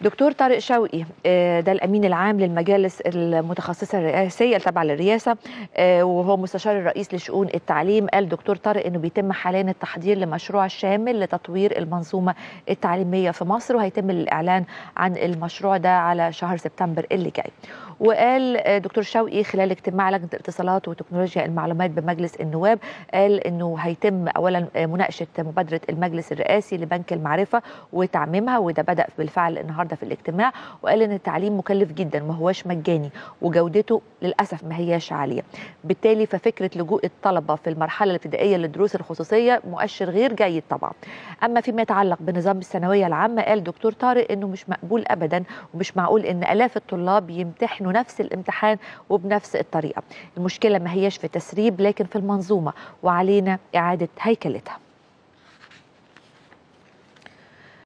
دكتور طارق شوقي ده الامين العام للمجالس المتخصصه الرئاسيه التابعه للرئاسه وهو مستشار الرئيس لشؤون التعليم قال دكتور طارق انه بيتم حاليا التحضير لمشروع شامل لتطوير المنظومه التعليميه في مصر وهيتم الاعلان عن المشروع ده على شهر سبتمبر اللي جاي وقال دكتور شوقي خلال اجتماع لجنه الاتصالات وتكنولوجيا المعلومات بمجلس النواب قال انه هيتم اولا مناقشه مبادره المجلس الرئاسي لبنك المعرفه وتعميمها وده بدا بالفعل النهارده في الاجتماع وقال ان التعليم مكلف جدا ما هوش مجاني وجودته للاسف ما هياش عاليه بالتالي ففكره لجوء الطلبه في المرحله الابتدائيه للدروس الخصوصيه مؤشر غير جيد طبعا اما فيما يتعلق بنظام الثانويه العامه قال دكتور طارق انه مش مقبول ابدا ومش معقول ان الاف الطلاب يمتحنوا نفس الامتحان وبنفس الطريقه المشكله ما هياش في تسريب لكن في المنظومه وعلينا اعاده هيكلتها